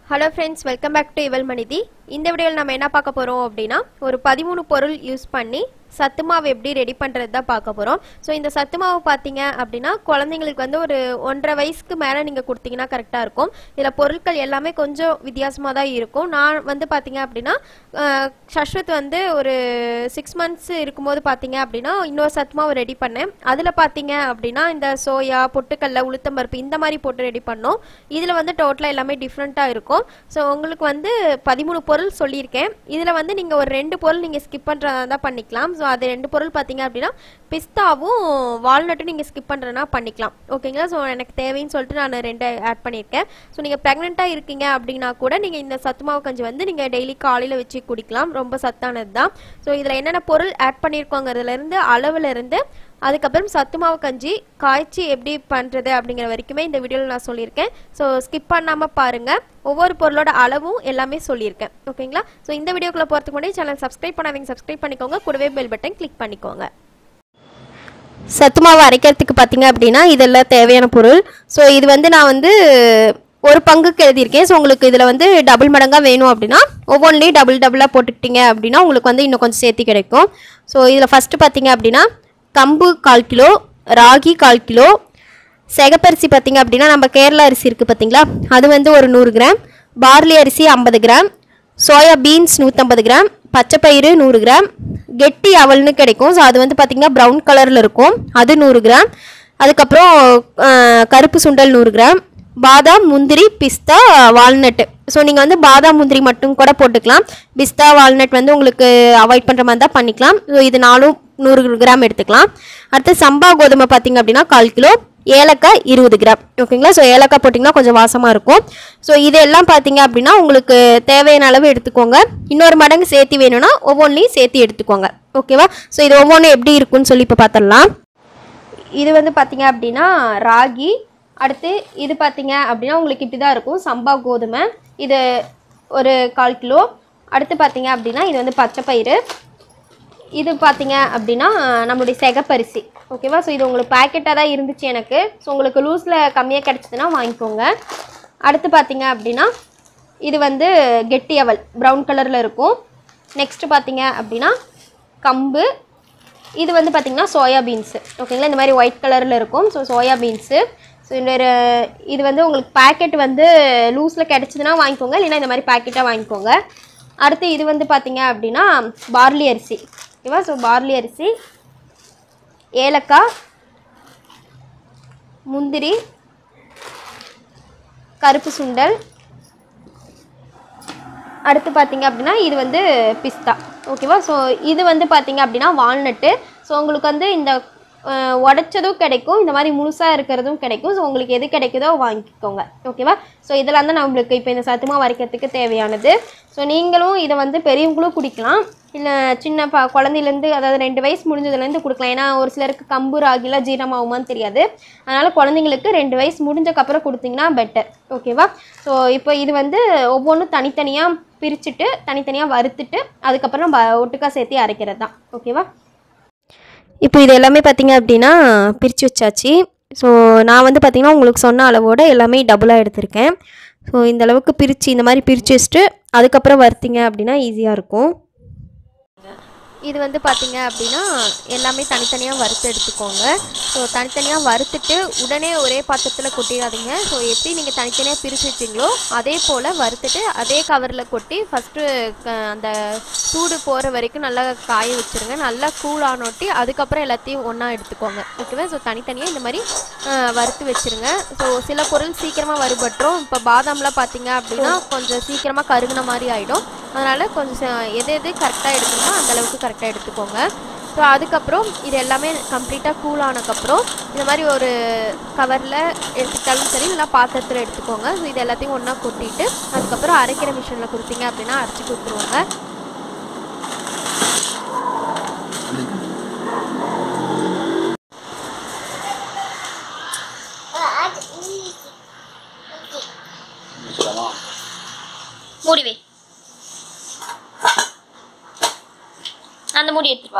hello friends welcome back to இவல் மனிதி இந்த வீடியோவில் நம்ம என்ன பார்க்க போகிறோம் அப்படின்னா ஒரு பதிமூணு பொருள் யூஸ் பண்ணி சத்து மாவு எப்படி ரெடி பண்ணுறது தான் பார்க்க போகிறோம் ஸோ இந்த சத்து மாவு பார்த்தீங்க அப்படின்னா குழந்தைங்களுக்கு வந்து ஒரு ஒன்றரை வயசுக்கு மேலே நீங்கள் கொடுத்தீங்கன்னா கரெக்டாக இருக்கும் இதில் பொருட்கள் எல்லாமே கொஞ்சம் வித்தியாசமாக தான் இருக்கும் நான் வந்து பார்த்தீங்க அப்படின்னா அஹ், சஷ்வத் வந்து ஒரு சிக்ஸ் மந்த்ஸ் இருக்கும்போது பார்த்தீங்க அப்படின்னா இன்னொரு சத்து மாவு ரெடி பண்ணேன் அதில் பார்த்தீங்க அப்படின்னா இந்த சோயா பொட்டுக்கல்ல உளுத்தம்பருப்பு இந்த மாதிரி போட்டு ரெடி பண்ணோம் இதில் வந்து டோட்டலாக எல்லாமே டிஃப்ரெண்ட்டாக இருக்கும் ஸோ உங்களுக்கு வந்து பதிமூணு பொருள் சொல்லியிருக்கேன் இதில் வந்து நீங்கள் ஒரு ரெண்டு பொருள் நீங்கள் ஸ்கிப் பண்ணுறதா தான் பண்ணிக்கலாம் ஸோ அது ரெண்டு பொருள் பார்த்தீங்க அப்படின்னா பிஸ்தாவும் வால்நட்டும் நீங்கள் ஸ்கிப் பண்ணுறதுனா பண்ணிக்கலாம் ஓகேங்களா ஸோ எனக்கு தேவைன்னு சொல்லிட்டு நான் ரெண்டு ஆட் பண்ணியிருக்கேன் ஸோ நீங்கள் ப்ரெக்னெண்ட்டாக இருக்கீங்க அப்படின்னா கூட நீங்கள் இந்த சத்து மாவு கஞ்சி வந்து நீங்கள் டெய்லி காலையில் வச்சு குடிக்கலாம் ரொம்ப சத்தானது தான் ஸோ இதில் என்னென்ன பொருள் ஆட் பண்ணியிருக்கோங்கிறதுலேருந்து அளவுலேருந்து அதுக்கப்புறம் சத்து மாவு கஞ்சி காய்ச்சி எப்படி பண்ணுறது அப்படிங்கிற வரைக்குமே இந்த வீடியோவில் நான் சொல்லியிருக்கேன் ஸோ ஸ்கிப் பண்ணாமல் பாருங்கள் ஒவ்வொரு பொருளோட அளவும் எல்லாமே சொல்லியிருக்கேன் ஓகேங்களா ஸோ இந்த வீடியோக்குள்ளே போகிறதுக்கு முன்னாடி சேனல் சப்ஸ்கிரைப் பண்ணாதீங்க சப்ஸ்கிரைப் பண்ணிக்கோங்க கூடவே பெல் பட்டன் கிளிக் பண்ணிக்கோங்க சத்து மாவு அரைக்கிறதுக்கு பார்த்தீங்க அப்படின்னா இதெல்லாம் தேவையான பொருள் ஸோ இது வந்து நான் வந்து ஒரு பங்குக்கு எழுதியிருக்கேன் ஸோ உங்களுக்கு இதில் வந்து டபுள் மடங்காக வேணும் அப்படின்னா ஒவ்வொன்றிலையும் டபுள் டபுளாக போட்டுக்கிட்டீங்க அப்படின்னா உங்களுக்கு வந்து இன்னும் கொஞ்சம் சேர்த்து கிடைக்கும் ஸோ இதில் ஃபஸ்ட்டு பார்த்தீங்க அப்படின்னா கம்பு கால் கிலோ ராகி கால் கிலோ செகப்பரிசி பார்த்தீங்க அப்படின்னா நம்ம கேரளா அரிசி இருக்குது பார்த்தீங்களா அது வந்து ஒரு நூறு கிராம் பார்லி அரிசி ஐம்பது கிராம் சோயா பீன்ஸ் நூற்றம்பது கிராம் பச்சைப்பயிறு நூறு கிராம் கெட்டி அவல்னு கிடைக்கும் ஸோ அது வந்து பார்த்திங்கன்னா ப்ரௌன் கலரில் இருக்கும் அது நூறு கிராம் அதுக்கப்புறம் அஹ், கருப்பு சுண்டல் நூறு கிராம் பாதாம் முந்திரி பிஸ்தா வால்நட்டு ஸோ நீங்கள் வந்து பாதாம் முந்திரி மட்டும் கூட போட்டுக்கலாம் பிஸ்தா வால்நட் வந்து உங்களுக்கு அவாய்ட் பண்ணுற மாதிரி தான் பண்ணிக்கலாம் ஸோ இது நாலும் நூறு கிராம் எடுத்துக்கலாம் அடுத்து சம்பா கோதுமை பார்த்தீங்க அப்படின்னா கால் கிலோ ஏலக்காய் இருபது கிராம் ஓகேங்களா ஸோ ஏலக்காய் போட்டிங்கன்னா கொஞ்சம் வாசமாக இருக்கும் ஸோ இதெல்லாம் பார்த்தீங்க அப்படின்னா உங்களுக்கு தேவையான அளவு எடுத்துக்கோங்க இன்னொரு மடங்கு சேர்த்து வேணும்னா ஒவ்வொன்றையும் சேர்த்து எடுத்துக்கோங்க ஓகேவா ஸோ இது ஒவ்வொன்றும் எப்படி இருக்குன்னு சொல்லி இப்போ பார்த்துடலாம் இது வந்து பார்த்தீங்க அப்படின்னா ராகி அடுத்து இது பார்த்தீங்க அப்படின்னா உங்களுக்கு இப்படி தான் இருக்கும் சம்பா கோதுமை இது ஒரு கால் கிலோ அடுத்து பார்த்தீங்க அப்படின்னா இது வந்து பச்சைப்பயிறு இது பார்த்தீங்க அப்படின்னா நம்மளுடைய செகப்பரிசி ஓகேவா ஸோ இது உங்களுக்கு பேக்கெட்டாக தான் இருந்துச்சு எனக்கு ஸோ உங்களுக்கு லூஸில் கம்மியாக கிடச்சிதுன்னா வாங்கிக்கோங்க அடுத்து பார்த்தீங்க அப்படின்னா இது வந்து கெட்டி அவல் ப்ரௌன் கலரில் இருக்கும் நெக்ஸ்ட்டு பார்த்தீங்க அப்படின்னா கம்பு இது வந்து பார்த்திங்கன்னா சோயா பீன்ஸு ஓகேங்களா இந்த மாதிரி ஒயிட் கலரில் இருக்கும் ஸோ சோயா பீன்ஸு ஸோ இந்த ஒரு- இது வந்து உங்களுக்கு பேக்கெட் வந்து லூஸில் கிடச்சிதுன்னா வாங்கிக்கோங்க இல்லைன்னா இந்த மாதிரி பேக்கெட்டாக வாங்கிக்கோங்க அடுத்து இது வந்து பார்த்தீங்க அப்படின்னா பார்லி அரிசி ஓகேவா ஸோ பார்லி அரிசி ஏலக்காய் முந்திரி கருப்பு சுண்டல் அடுத்து பார்த்தீங்க அப்படின்னா இது வந்து பிஸ்தா ஓகேவா ஸோ இது வந்து பார்த்தீங்க அப்படின்னா வால்நட்டு ஸோ உங்களுக்கு வந்து இந்த அஹ், உடைச்சதும் கிடைக்கும் இந்த மாதிரி முழுசாக இருக்கிறதும் கிடைக்கும் ஸோ உங்களுக்கு எது கிடைக்குதோ வாங்கிக்கோங்க ஓகேவா ஸோ இதெல்லாம் தான் நம்மளுக்கு இப்போ இந்த சத்துமா வரைக்கிறதுக்கு தேவையானது ஸோ நீங்களும் இதை வந்து பெரியவங்களும் குடிக்கலாம் இல்லை சின்ன ப குழந்தையிலேருந்து அதாவது ரெண்டு வயசு முடிஞ்சதுலேருந்து கொடுக்கலாம் ஏன்னா ஒரு சிலருக்கு கம்பு ராகிலாம் ஜீரணமாகுமான்னு தெரியாது அதனால் குழந்தைங்களுக்கு ரெண்டு வயசு முடிஞ்சக்கப்புறம் கொடுத்தீங்கன்னா பெட்டர் ஓகேவா ஸோ இப்போ இது வந்து ஒவ்வொன்றும் தனித்தனியாக பிரிச்சுட்டு தனித்தனியாக வறுத்துட்டு அதுக்கப்புறம் நம்ம ஒட்டுக்கா சேர்த்து அரைக்கிறது தான் ஓகேவா இப்போ இது எல்லாமே பார்த்தீங்க அப்படின்னா பிரித்து வச்சாச்சு ஸோ நான் வந்து பார்த்தீங்கன்னா உங்களுக்கு சொன்ன அளவோட எல்லாமே டபுளாக எடுத்திருக்கேன் ஸோ இந்த அளவுக்கு பிரித்து இந்த மாதிரி பிரித்து வச்சுட்டு அதுக்கப்புறம் வறுத்தீங்க அப்படின்னா ஈஸியாக இருக்கும் இது வந்து பார்த்தீங்க அப்படின்னா எல்லாமே தனித்தனியாக வறுத்து எடுத்துக்கோங்க ஸோ தனித்தனியாக வறுத்துட்டு உடனே ஒரே பாத்திரத்தில் கொட்டிடாதீங்க ஸோ எப்படி நீங்கள் தனித்தனியாக பிரித்து வச்சிங்களோ அதே போல் வறுத்துட்டு அதே கவரில் கொட்டி ஃபஸ்ட்டு அந்த சூடு போகிற வரைக்கும் நல்லா காய வச்சுருங்க நல்லா கூல் ஆனோட்டி அதுக்கப்புறம் எல்லாத்தையும் ஒன்றா எடுத்துக்கோங்க ஓகேவா ஸோ தனித்தனியாக இந்த மாதிரி அஹ், வறுத்து வச்சுருங்க ஸோ சில பொருள் சீக்கிரமாக வறுபட்டுரும் இப்போ பாதாம்லாம் பார்த்தீங்க அப்படின்னா கொஞ்சம் சீக்கிரமாக கருகுன மாதிரி ஆகிடும் அதனால் கொஞ்சம் எது எது கரெக்டாக எடுக்கணுமோ அந்த அளவுக்கு கரெக்டாக எடுத்துக்கோங்க ஸோ அதுக்கப்புறம் இது எல்லாமே கம்ப்ளீட்டாக கூல் ஆனதுக்கப்புறம் இந்த மாதிரி ஒரு கவரில் எடுத்துக்கிட்டாலும் சரி இல்லைனா பாத்திரத்தில் எடுத்துக்கோங்க ஸோ இது எல்லாத்தையும் ஒன்றா கொட்டிட்டு அதுக்கப்புறம் அரைக்கிற மிஷினில் கொடுத்தீங்க அப்படின்னா அரைச்சி கொடுத்துருவாங்க மூடி வை அந்த மூடி எடுத்துட்டு வா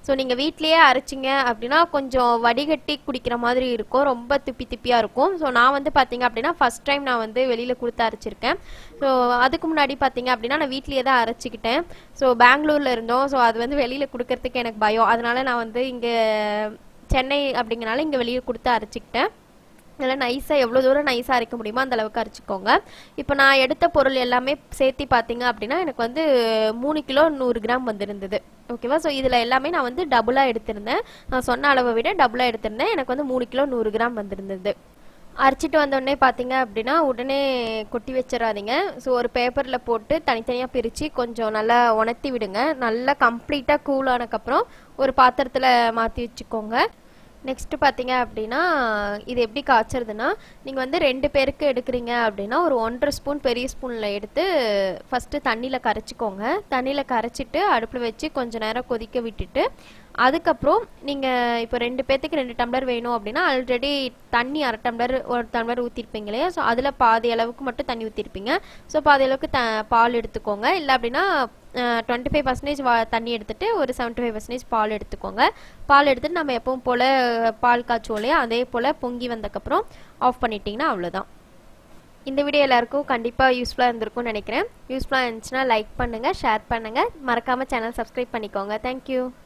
ஸோ நீங்கள் வீட்லேயே அரைச்சிங்க அப்படின்னா கொஞ்சம் வடிகட்டி குடிக்கிற மாதிரி இருக்கும் ரொம்ப திப்பி திப்பியாக இருக்கும் ஸோ நான் வந்து பார்த்தீங்க அப்படின்னா ஃபர்ஸ்ட் டைம் நான் வந்து வெளியில் கொடுத்து அரைச்சிருக்கேன் ஸோ அதுக்கு முன்னாடி பார்த்தீங்க அப்படின்னா நான் வீட்லேயே தான் அரைச்சிக்கிட்டேன் ஸோ பெங்களூரில் இருந்தோம் ஸோ அது வந்து வெளியில் கொடுக்கறதுக்கு எனக்கு பயம் அதனால நான் வந்து இங்கே சென்னை அப்படிங்கனால இங்கே வெளியே கொடுத்து அரைச்சிக்கிட்டேன் நல்லா நைஸாக எவ்வளோ தூரம் நைஸாக அரைக்க முடியுமோ அந்த அளவுக்கு அரைச்சிக்கோங்க இப்போ நான் எடுத்த பொருள் எல்லாமே சேர்த்து பார்த்தீங்க அப்படின்னா எனக்கு வந்து மூணு கிலோ நூறு கிராம் வந்திருந்தது ஓகேவா ஸோ இதில் எல்லாமே நான் வந்து டபுளாக எடுத்திருந்தேன் நான் சொன்ன அளவை விட டபுளாக எடுத்திருந்தேன் எனக்கு வந்து மூணு கிலோ நூறு கிராம் வந்திருந்தது அரைச்சிட்டு வந்த உடனே பார்த்தீங்க அப்படின்னா உடனே கொட்டி வச்சிடாதீங்க ஸோ ஒரு பேப்பரில் போட்டு தனித்தனியாக பிரித்து கொஞ்சம் நல்லா உணர்த்தி விடுங்க நல்லா கம்ப்ளீட்டாக கூல் ஆனதுக்கப்புறம் ஒரு பாத்திரத்தில் மாற்றி வச்சுக்கோங்க நெக்ஸ்ட் பார்த்தீங்க அப்படின்னா இது எப்படி காய்ச்சறதுன்னா நீங்கள் வந்து ரெண்டு பேருக்கு எடுக்கிறீங்க அப்படின்னா ஒரு ஒன்றரை ஸ்பூன் பெரிய ஸ்பூனில் எடுத்து ஃபஸ்ட்டு தண்ணியில் கரைச்சிக்கோங்க தண்ணியில் கரைச்சிட்டு அடுப்பில் வச்சு கொஞ்ச நேரம் கொதிக்க விட்டுட்டு அதுக்கப்புறம் நீங்கள் இப்போ ரெண்டு பேர்த்துக்கு ரெண்டு டம்ளர் வேணும் அப்படின்னா ஆல்ரெடி தண்ணி அரை டம்ளர் ஒரு டம்ளர் ஊற்றிருப்பீங்க இல்லையா ஸோ அதில் பாதி அளவுக்கு மட்டும் தண்ணி ஊற்றிருப்பீங்க ஸோ பாதி அளவுக்கு த பால் எடுத்துக்கோங்க இல்லை அப்படின்னா டுவெண்ட்டி ஃபைவ் பர்சன்டேஜ் தண்ணி எடுத்துட்டு ஒரு செவன்ட்டி ஃபைவ் பர்சன்டேஜ் பால் எடுத்துக்கோங்க பால் எடுத்துட்டு நம்ம எப்பவும் போல் பால் காய்ச்சுவோம் இல்லையா அதே போல் பொங்கி வந்ததுக்கப்புறம் ஆஃப் பண்ணிட்டீங்கன்னா அவ்வளோதான் இந்த வீடியோ எல்லாருக்கும் கண்டிப்பாக யூஸ்ஃபுல்லாக இருந்திருக்கும்னு நினைக்கிறேன் யூஸ்ஃபுல்லாக இருந்துச்சுன்னா லைக் பண்ணுங்கள் ஷேர் பண்ணுங்கள் மறக்காமல் சேனல் சப்ஸ்கிரைப் பண்ணிக்கோங்க தேங்க்யூ